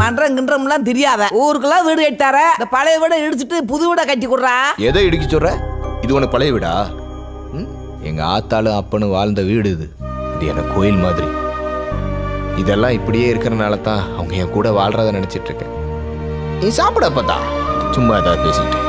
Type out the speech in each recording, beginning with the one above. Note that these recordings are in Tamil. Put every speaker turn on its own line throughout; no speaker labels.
மன்றம் கின்றம்லாம் தெரியாத ஊருக்கெல்லாம் வீடு கட்டார இந்த பழைய வீடை இடிச்சிட்டு புது வீடை கட்டி கொடுறா
எதை இடிக்க சொல்ற இது உனக்கு பழைய வீடா ம்? எங்க ஆத்தாளும் அப்பனும் வாழ்ந்த வீடு இது இது எனக்கு கோயில் மாதிரி இதெல்லாம் இப்படியே இருக்கிறனால தான் அவங்க என் கூட வாழ்றத நினைச்சிட்டு இருக்கேன் நீ சாப்பிட பார்த்தா சும்மா ஏதாவது பேசிக்கிட்டு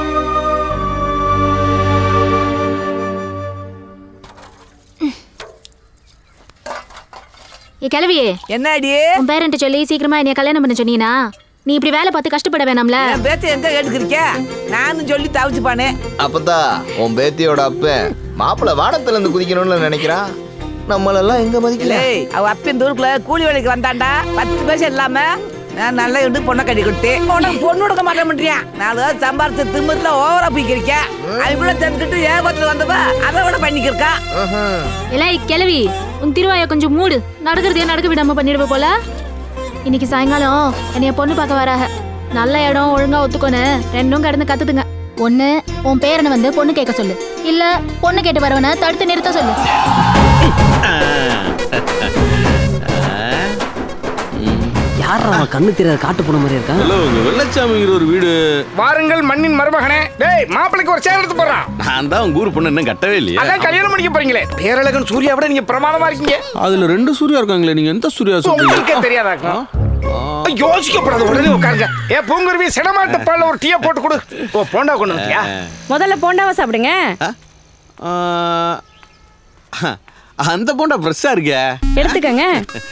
ஏ கிளவியே
என்னடி
உன் பேரண்ட்ட சொல்லி சீக்கிரமா என்னைய கல்யாணம் பண்ண சொன்னீனா நீ இப்படி வேலை பார்த்து கஷ்டப்பட வேணாம்ல
என் பேச்ச எங்க கேட்டுக்கிறீங்க நானும் சொல்லி தவிச்சு பானே
அப்பதா உன் பேத்தியோட அப்பன் மாப்பிள்ளை வானத்துல இருந்து குதிக்கணும்னு நினைக்கிறான் நம்மளெல்லாம் எங்க மதிக்கல
ஏய் அவ அப்பன் தூரக்குள்ள கூலி வேலைக்கு வந்தாண்டா பத்து பைசா இல்லாம நான் நல்லா இருந்து பொண்ணை கட்டி கொடுத்து உனக்கு பொண்ணு கொடுக்க மாட்டேன் பண்றியான் நாலு பேர் சம்பாரிச்ச திமுத்துல ஓவரா போய்க்கிருக்க அவன் கூட தெரிஞ்சுக்கிட்டு ஏகத்துல வந்தவ அதை விட பண்ணிக்கிருக்கா
எலை கிளவி உன் திருவாய கொஞ்சம் மூடு நடக்கிறதே நடக்க விடாம பண்ணிடுவ போல இன்னைக்கு சாயங்காலம் என்னைய பொண்ணு பார்க்க வராக நல்ல இடம் ஒழுங்கா ஒத்துக்கோன்னு ரெண்டும் கடந்து கத்துதுங்க ஒண்ணு உன் பேரனை வந்து பொண்ணு கேட்க சொல்லு இல்ல பொண்ணு கேட்டு வரவன தடுத்து நிறுத்த சொல்லு
யார் அவன் கண்ணு தெரியாத காட்டு போன மாதிரி இருக்கான்
ஹலோ உங்க வெள்ளச்சாமிங்கிற ஒரு வீடு
வாருங்கள் மண்ணின் மருமகனே டேய் மாப்பிளைக்கு ஒரு சேர் எடுத்து போடுறான்
நான் தான் உங்க ஊர் பொண்ணு இன்னும் கட்டவே இல்லையா
அதான் கல்யாணம் பண்ணிக்க போறீங்களே பேரழகன் சூர்யா விட நீங்க பிரமாதமா இருக்கீங்க
அதுல ரெண்டு சூர்யா இருக்காங்களே நீங்க எந்த சூர்யா
உங்களுக்கே
சொல்றீங்க
தெரியாதாக்கும் யோசிக்கப்படாத உடனே உட்காருங்க ஏ பூங்குருவி சிடமாட்டு பால்ல ஒரு டீயை போட்டு கொடு ஓ போண்டா கொண்டு வந்தியா
முதல்ல போண்டாவை சாப்பிடுங்க
ஆ, அந்த போண்டா ஃப்ரெஷ்ஷா இருக்கே
எடுத்துக்கங்க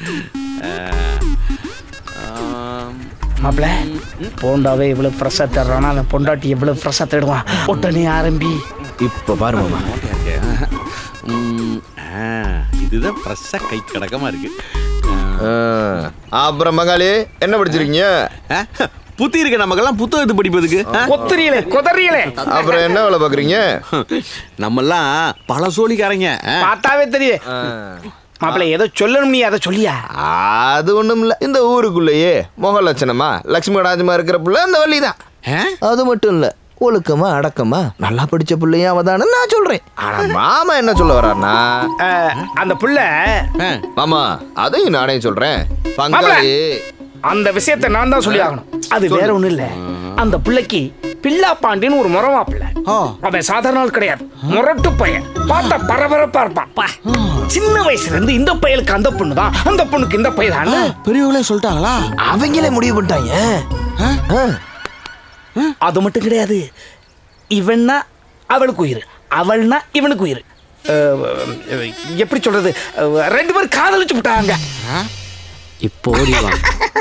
மாப்பிள போண்டாவே இவ்வளவு ஃப்ரெஷ்ஷா தர்றானா அந்த பொண்டாட்டி எவ்வளவு ஃப்ரெஷ்ஷா தேடுவான் உடனே ஆரம்பி
இப்ப பாரு மாமா ம், ஆ, இதுதான் ஃப்ரெஷ்ஷா கை கடக்கமா இருக்கு
ஆ, அப்புறம் மகாளி என்ன படிச்சிருக்கீங்க
ஆ, புத்தி இருக்க நமக்கெல்லாம் புத்தகத்து படிப்பதுக்கு ஆ?
கொத்தரியலே கொதறியலே
அப்புறம் என்ன வேலை பாக்குறீங்க
நம்மெல்லாம் பல சோழிக்காரங்க ஆ?
பார்த்தாவே தெரியும் மாப்பிள ஏதோ சொல்லணும் நீ அதை சொல்லியா
அது ஒண்ணும் இல்ல இந்த ஊருக்குள்ளேயே முக லட்சணமா லட்சுமி ராஜமா இருக்கிற புள்ள அந்த வள்ளி தான்
ஆ?
அது மட்டும் இல்ல ஒழுக்கமா அடக்கமா நல்லா படிச்ச பிள்ளையும் அவதான நான் சொல்றேன் ஆனா மாமா என்ன சொல்ல வர்றாருன்னா
அஹ், அந்த புள்ள
ஆ.
மாமா அதையும் நானே சொல்றேன் பங்காளி
அந்த விஷயத்தை நான் தான் சொல்லி ஆகணும் அது வேற ஒண்ணும் இல்ல அந்த பிள்ளைக்கு பில்லா பாண்டின்னு ஒரு முறமா பிள்ளை அவன் சாதாரண ஆள் கிடையாது முரட்டு பையன் பார்த்தா பரபரப்பா இருப்பான் பா. சின்ன வயசுல இருந்து இந்த பையலுக்கு அந்த பொண்ணு தான் அந்த பொண்ணுக்கு இந்த பையன் தான்
பெரியவங்களே சொல்லிட்டாங்களா
அவங்களே முடிவு பண்ணிட்டாங்க ஆ.
அது மட்டும் கிடையாது இவன்னா அவளுக்கு உயிர் அவள்னா இவனுக்கு உயிர் அஹ், அஹ், எப்படி சொல்றது அஹ், ரெண்டு பேரும் காதலிச்சு விட்டாங்க
இப்போ ஓடிவா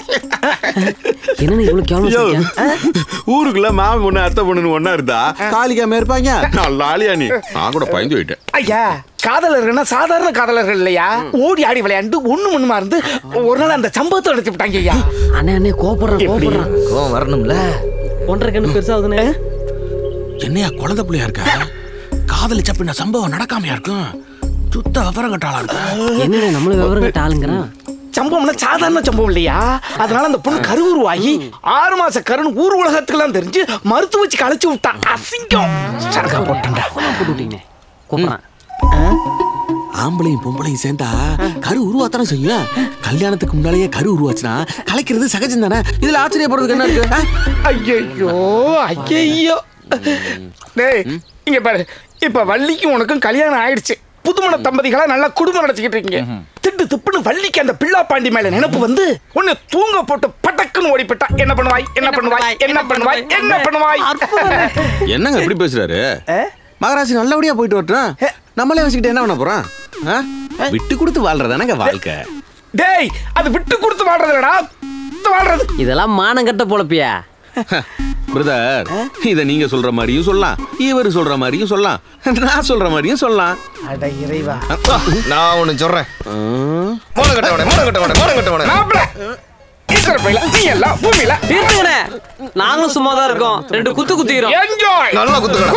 என்ன இவ்வளவு கேவலம்
யோ,
சொல்லிட்ட?
ஊருக்குள்ள மாமி பொண்ணு அத்தை பொண்ணுன்னு ஒண்ணா இருந்தா காலிக்காம இருப்பாங்க நல்ல ஆளியா நீ நான் கூட பயந்து போயிட்டேன்
ஐயா காதலர்கள்னா சாதாரண காதலர்கள் இல்லையா ஓடி ஆடி விளையாண்டு ஒண்ணு ஒண்ணுமா இருந்து ஒரு நாள் அந்த சம்பவத்தை நடத்தி விட்டாங்க ஐயா
அண்ணே அண்ணே கோபப்படுறான்
எப்படி?
கோபப்படுறான்
கோவம் வரணும்ல
ஒன்றரை கண்ணு பெருசாகுதுண்ணே
என்னையா குழந்தை பிள்ளையா இருக்க காதலிச்ச பின்ன சம்பவம் நடக்காமையா இருக்கும் சுத்த விவரம் கட்டாளா இருக்கு
என்னண்ணே நம்மளும் விவரம் கட்ட ஆளுங்கிறான்
சம்பவம்னா சாதாரண சம்பவம் இல்லையா அதனால அந்த பொண்ணு கருவுருவாகி ஆறு மாச கருன்னு ஊர் உலகத்துக்கெல்லாம் தெரிஞ்சு மருத்துவ வச்சு கழிச்சு விட்டான் அசிங்கம் சரக்கா போட்டா
போட்டு விட்டீங்கண்ணே கூப்பிடுறான்
ஆம்பளையும் பொம்பளையும் சேர்ந்தா கரு உருவாத்தானே செய்யும் கல்யாணத்துக்கு முன்னாலேயே கரு உருவாச்சுன்னா கலைக்கிறது சகஜம் தானே இதுல ஆச்சரியப்படுறதுக்கு என்ன இருக்கு ஆ?
ஐயோ ஐயோ டேய் இங்க பாரு இப்ப வள்ளிக்கும் உனக்கும் கல்யாணம் ஆயிடுச்சு புதுமண தம்பதிகளா நல்லா குடும்பம் நடத்திக்கிட்டு இருக்கீங்க திட்டு திப்புன்னு வள்ளிக்கு அந்த பிள்ளா பாண்டி மேல நினைப்பு வந்து உன்னை தூங்க போட்டு பட்டக்குன்னு ஓடிப்பட்டா என்ன பண்ணுவாய் என்ன பண்ணுவாய் என்ன பண்ணுவாய் என்ன பண்ணுவாய்
என்னங்க இப்படி பேசுறாரு மகராசி நல்லபடியா போயிட்டு வரட்டும் நம்மளே வச்சுக்கிட்டு என்ன பண்ண போறோம் ஆ? விட்டு கொடுத்து வாழ்றதானங்க வாழ்க்கை
டேய் அது விட்டு கொடுத்து வாழ்றதுலடா விட்டு வாழ்றது
இதெல்லாம் மானங்கட்ட பொழப்பியா
பிரதர் இத நீங்க சொல்ற மாதிரியும் சொல்லலாம் இவர் சொல்ற மாதிரியும் சொல்லலாம் நான் சொல்ற மாதிரியும் சொல்லலாம்
அட இறைவா
நான் ஒண்ணு சொல்றேன்
ஆ?
மூணு கட்டவனே மூணு கட்டவனே மூணு கட்டவனே
மாப்பிள ஈஸ்வர பையில நீ எல்லாம் பூமியில
இருந்துங்கண்ணே நாங்களும் சும்மா தான் இருக்கோம் ரெண்டு குத்து குத்திக்கிறோம்
என்ஜாய்
நல்லா குத்துக்கடா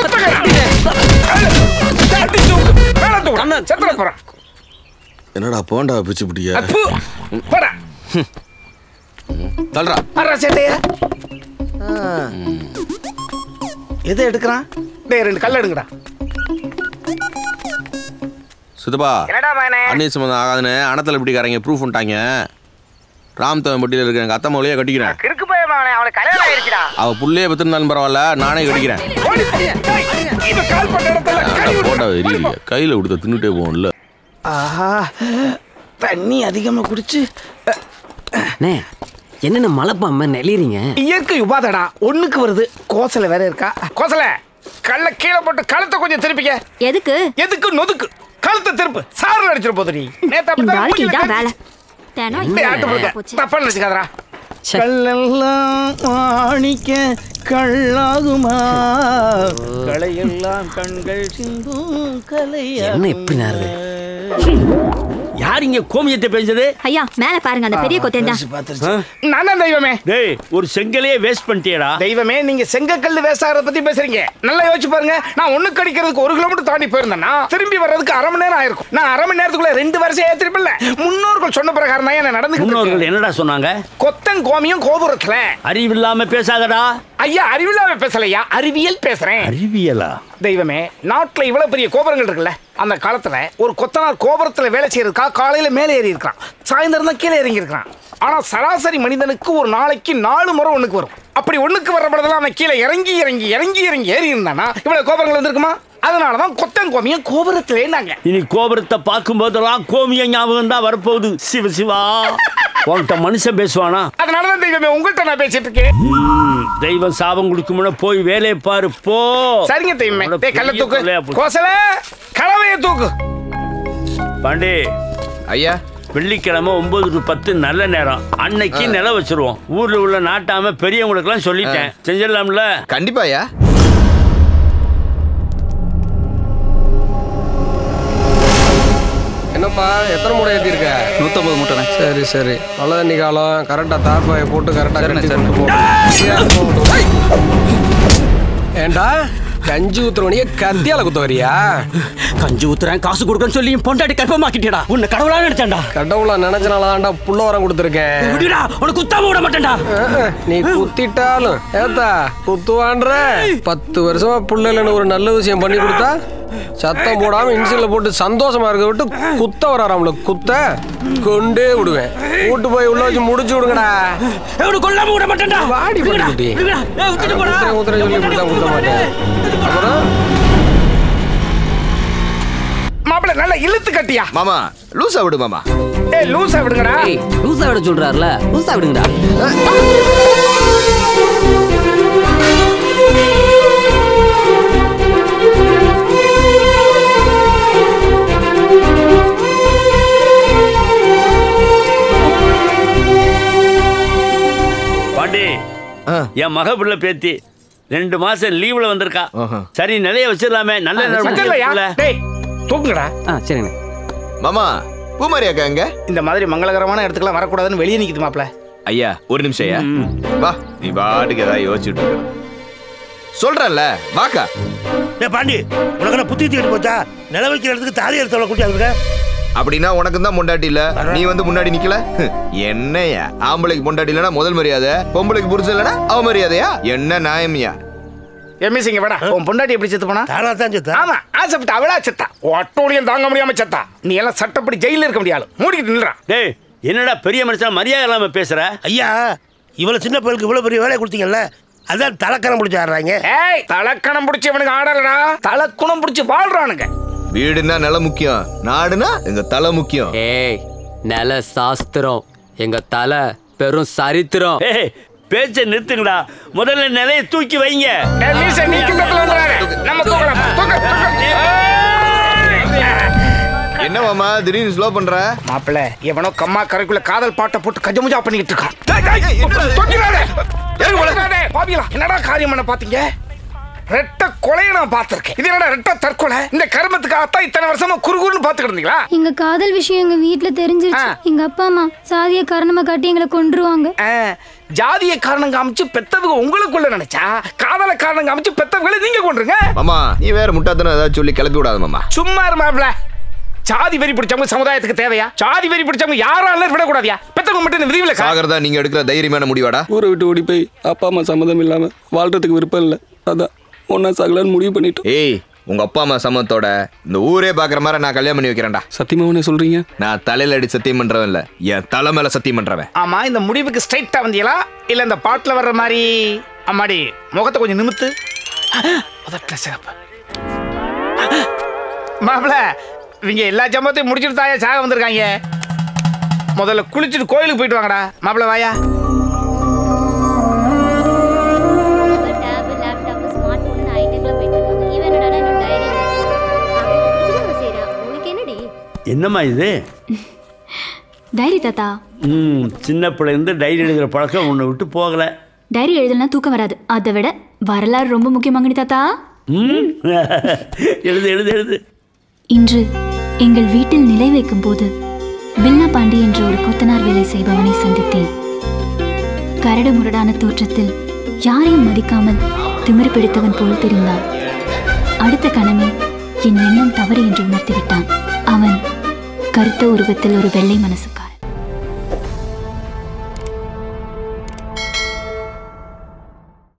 செத்துல போறான்
என்னடா போண்டா பிச்சு பிடிக்க
அப்பு போடா
தல்றா
அரா சேட்டைய எதை எடுக்கிறான் டேய் ரெண்டு கல் எடுங்கடா
சுதபா
என்னடா மகனே
அந்நிய சம்பந்தம் ஆகாதுன்னு அணத்தில் இப்படிக்காரங்க ப்ரூஃப் பண்ணிட்டாங்க ராமத்தவன்பட்டியில் இருக்க எங்க அத்தை மொழியே கட்டிக்கிறேன்
இருக்கு போய் அவனை கல்யாணம் ஆயிருச்சுடா
அவ புள்ளையே பெற்றிருந்தாலும் பரவாயில்ல நானே கட்டிக்கிறேன்
இவன் கால் பண்ண இடத்துல கை விடு.
போட்டா எரியுங்க கையில கொடுத்த தின்னுட்டே போகும்ல
ஆஹா தண்ணி அதிகமா குடிச்சு அஹ்,
அண்ணே என்னென்ன மலைப்பாம நெளிறீங்க
இயற்கை உபாதடா ஒண்ணுக்கு வருது கோசல வேற இருக்கா கோசல கல்ல கீழே போட்டு கழுத்தை கொஞ்சம் திருப்பிக்க
எதுக்கு
எதுக்கு நொதுக்கு கழுத்தை திருப்பு சாறு அடிச்சிட போது நீ நேத்து
இந்த
அப்படித்தான்
ஆளுக்கு
மூஞ்சில
இதான்
கடிச்சு-
வேலை தினம்
டேய், ஆட்டு
இந்த
போடுங்க.
போச்சு.
தப்பா நினைச்சுக்காதடா
ச்சே.
கல்லெல்லாம் மாணிக்க கல்லாகுமா கலையெல்லாம் கண்கள் சிந்தும் கலையா
என்ன இப்படி நாருது?
யார் இங்க கோமியத்தை பேஞ்சது
ஐயா மேல பாருங்க அந்த பெரிய கொத்தேன் தான்
நான் தான் தெய்வமே
டேய் ஒரு செங்கலையே வேஸ்ட் பண்ணிட்டியடா
தெய்வமே நீங்க செங்கக்கல்லு வேஸ்டாகிறத பத்தி பேசுறீங்க நல்லா யோசிச்சு பாருங்க நான் ஒண்ணு கடிக்கிறதுக்கு ஒரு கிலோமீட்டர் தாண்டி போயிருந்தேன்னா திரும்பி வர்றதுக்கு அரை மணி நேரம் ஆயிருக்கும் நான் அரை மணி நேரத்துக்குள்ள ரெண்டு வருஷம் ஏத்திருப்பில்ல முன்னோர்கள் சொன்ன பிரகாரம் தான் என்ன நடந்து
முன்னோர்கள் என்னடா சொன்னாங்க
கொத்தன் கோமியம் கோபுரத்துல
அறிவில்லாம பேசாதடா
ஐயா அறிவில்லாம பேசலையா அறிவியல் பேசுறேன்
அறிவியலா
தெய்வமே நாட்டுல இவ்வளவு பெரிய கோபுரங்கள் இருக்குல்ல அந்த காலத்துல ஒரு கொத்தனார் கோபுரத்துல வேலை செய்யறதுக்கா காலையில மேலே ஏறி இருக்கான் சாயந்தரம் தான் கீழே இறங்கி இருக்கான் ஆனா சராசரி மனிதனுக்கு ஒரு நாளைக்கு நாலு முறை ஒண்ணுக்கு வரும் அப்படி ஒண்ணுக்கு வர்ற பொழுதெல்லாம் அவன் கீழே இறங்கி இறங்கி இறங்கி இறங்கி ஏறி இருந்தானா இவ்வளவு கோபுரங்கள் வந்திருக்குமா அதனாலதான் கொத்தன் கோமியம் கோபுரத்திலே நாங்க
இனி கோபுரத்தை பார்க்கும் போதெல்லாம் கோமிய ஞாபகம் தான் வரப்போகுது சிவ சிவா உன்கிட்ட மனுஷன் பேசுவானா
அதனாலதான் தெய்வமே உங்கள்கிட்ட நான் பேசிட்டு இருக்கேன்
ம், தெய்வம் சாபம் கொடுக்கும்னா போய் வேலையை பாரு போ
சரிங்க தெய்வமே
உன்னோட
டேய் கல்ல
பெரிய
தூக்கு
தொல்லையா போச்சு.
கோசல கலவைய தூக்கு
பாண்டி
ஐயா
வெள்ளிக்கிழமை ஒன்பது டு பத்து நல்ல நேரம் அன்னைக்கு நில வச்சிருவோம் ஊர்ல உள்ள நாட்டாம பெரியவங்களுக்கெல்லாம் சொல்லிட்டேன் செஞ்சிடலாம்ல
கண்டிப்பா ஐயா
என்னப்பா எத்தனை மூட்டை ஏற்றிருக்க
நூற்றம்பது மூட்டைண்ணே
சரி சரி நல்ல தண்ணி காலம் கரெக்டாக தார்பாயை போட்டு கரெக்டாக
சரிண்ணே,
கட்டி போட்டு போ. ஏண்டா கஞ்சி ஊத்துறவனிய கத்தியால குத்த வரியா
கஞ்சி ஊத்துறேன் காசு கொடுக்கன்னு சொல்லி என் பொண்டாட்டி கர்ப்பமாக்கிட்டியடா உன்னை கடவுளா நினைச்சேன்டா
கடவுள நினைச்சனாலதான்டா புள்ள வரம் கொடுத்துருக்கேன்
விடுடா உனக்கு குத்தாம விட மாட்டேன்டா
நீ குத்திட்டாலும் ஏத்தா குத்துவான்ற பத்து வருஷமா புள்ளைன்னு ஒரு நல்ல விஷயம் பண்ணி கொடுத்தா சத்தம் போடாம இன்சில போட்டு சந்தோஷமா இருக்க விட்டு குத்த வராமல குத்த கொண்டே விடுவேன் கூட்டு போய் உள்ள வச்சு முடிச்சு விடுங்கடா
உனக்கு கொல்லாம விட மாட்டேன்டா
வாடி
விடுடா,
பட்டுக்குட்டி.
விடுடா. ஏய், விட்டுட்டு போடா.
குத்துறேன் குத்துறேன் சொல்லி இப்படி தான் குத்த மாட்டேன் அப்புறம்
மாப்பிள்ள நல்லா இழுத்து கட்டியா
மாமா லூசா விடு மாமா
ஏய் லூசா விடுங்கடா
ஏய் லூசா விட சொல்றாருல லூசா விடுங்கடா
பாண்டி
ஆ.
என் மக பிள்ளை பேத்தி ரெண்டு மாசம் லீவ்ல வந்திருக்கா
ஆஹா.
சரி நிறைய வச்சிடலாமே நல்ல நேரம்
சக்கரையா
இருக்குல்ல?
டேய் தூக்குங்கடா
ஆ சரிண்ணே
மாமா பூமாரி அக்கா எங்க
இந்த மாதிரி மங்களகரமான இடத்துக்குலாம் வரக்கூடாதுன்னு வெளியே நிக்குது மாப்பிள்ள
ஐயா ஒரு நிமிஷம் ஐயா வா நீ பாட்டுக்கு ஏதாவது யோசிச்சுட்டு இருக்க சொல்றேன்ல வாக்கா
டேய் பாண்டி உனக்கு என்ன புத்தி தீட்டு போச்சா நில வைக்கிற இடத்துக்கு தாலி எடுத்தவளை கூட்டி அதுக்கிட்ட
அப்படின்னா உனக்கு தான் பொண்டாட்டி இல்ல நீ வந்து முன்னாடி நிக்கல ஹம், என்னய்யா ஆம்பளைக்கு பொண்டாட்டி இல்லனா முதல் மரியாதை பொம்பளைக்கு புருஷன் இல்லனா அவ மரியாதையா என்ன நியாயம்யா
எம்எஸ்சிங்க வேடா உன் பொண்டாட்டி எப்படி செத்து போனா
தானா தான் செத்தா
ஆமா ஆசைப்பட்டு அவளா செத்தா ஒட்டோலியம் தாங்க முடியாம செத்தா நீ எல்லாம் சட்டப்படி ஜெயில இருக்க முடியாது மூடிக்கிட்டு நில்றா
டேய் என்னடா பெரிய மனுஷன் மரியாதை இல்லாம பேசுற
ஐயா இவ்வளவு சின்ன பையலுக்கு இவ்வளவு பெரிய வேலையை கொடுத்தீங்கல்ல அதான் தலைக்கரம் பிடிச்சி ஆடுறாங்க
ஏய் தலக்கணம் பிடிச்சி இவனுக்கு ஆடலடா தலக்குணம் பிடிச்சி வாழ்றானுங்க
வீடுனா நிலம் முக்கியம் நாடுனா எங்க தலை முக்கியம்
ஏய் நில சாஸ்திரம் எங்க தலை பெரும் சரித்திரம்
ஏய் பேச்ச நிறுத்துங்கடா முதல்ல நிலைய தூக்கி வைங்க
ஏய், மீசை நீக்கி பக்கத்துல வந்துறாரு. நம்ம தூக்கலாம். தூக்கு, தூக்கு. ஏய்.
என்ன மாமா திடீர்னு ஸ்லோ பண்ற
மாப்பிள்ள எவனோ கம்மா கரைக்குள்ள காதல் பாட்டை போட்டு கஜமுஜா பண்ணிக்கிட்டு இருக்கான் டேய், டேய், தொட்டிடாதே. தொட்டிடாதே. பாவிகளா, என்னடா காரியம் பண்ண பாத்தீங்க ரெட்ட கொலையை நான் பார்த்திருக்கேன் இது என்னடா ரெட்ட தற்கொலை இந்த கர்மத்துக்கு அத்தான் இத்தனை வருஷமா குறுகுறுன்னு பாத்துக்கிட்டு இருந்தீங்களா
எங்க காதல் விஷயம் எங்க வீட்ல தெரிஞ்சிருச்சு
ஆ.
எங்க அப்பா அம்மா சாதிய காரணமா காட்டி எங்களை கொன்றுவாங்க
ஆ, ஜாதிய காரணம் காமிச்சு பெத்தவங்க உங்களுக்குள்ள நினைச்சா காதல காரணம் காமிச்சு பெத்தவங்களை நீங்க கொண்டுருங்க
மாமா நீ வேற முட்டாத்தனம் ஏதாவது சொல்லி கிளப்பி விடாத மாமா
சும்மா இருமாப்ல ஜாதி வெறி பிடிச்சவங்க சமுதாயத்துக்கு தேவையா ஜாதி வெறி பிடிச்சவங்க யாராலும் விடக்கூடாதியா பெத்தவங்க மட்டும் இந்த விதிவில்
சாகரதா நீங்க எடுக்கிற தைரியமான முடிவாடா
ஊரை விட்டு ஓடி போய் அப்பா அம்மா சம்மதம் இல்லாம வாழ்றதுக்கு விருப்பம் இல்லை அதான் ஒன்னா சாகலான்னு முடிவு பண்ணிட்டோம்
ஏய் உங்க அப்பா அம்மா சம்மத்தோட இந்த ஊரே பாக்குற மாதிரி நான் கல்யாணம் பண்ணி வைக்கிறேன்டா
சத்தியமாவனே சொல்றீங்க
நான் தலையில அடி சத்தியம் பண்றவன் இல்ல என் தலை மேல சத்தியம் பண்றவன்
ஆமா இந்த முடிவுக்கு ஸ்ட்ரைட்டா வந்தீங்களா இல்ல இந்த பாட்டுல வர்ற மாதிரி அம்மாடி முகத்தை கொஞ்சம் நிமித்து உதட்டுல சிறப்பு மாப்பிள இவங்க எல்லா ஜம்பத்தையும் முடிச்சுட்டு தாயா சாக வந்திருக்காங்க முதல்ல குளிச்சுட்டு கோயிலுக்கு போயிட்டு வாங்கடா மாப்பிள வாயா
என்னம்மா இது
டைரி தாத்தா
ம் சின்ன பிள்ளைலேருந்து டைரி எழுதுகிற பழக்கம் உன்னை விட்டு போகலை
டைரி எழுதலனா தூக்கம் வராது அதை விட வரலாறு ரொம்ப முக்கியமாங்கடி தாத்தா
ம் எழுது எழுது எழுது
இன்று எங்கள் வீட்டில் நிலை வைக்கும் போது பில்லா பாண்டி என்ற ஒரு கொத்தனார் வேலை செய்பவனை சந்தித்தேன் கரடு முரடான தோற்றத்தில் யாரையும் மதிக்காமல் திமிரு பிடித்தவன் போல் தெரிந்தான் அடுத்த கணமே என் எண்ணம் தவறு என்று உணர்த்திவிட்டான் அவன் கருத்த உருவத்தில் ஒரு வெள்ளை மனசுக்கார்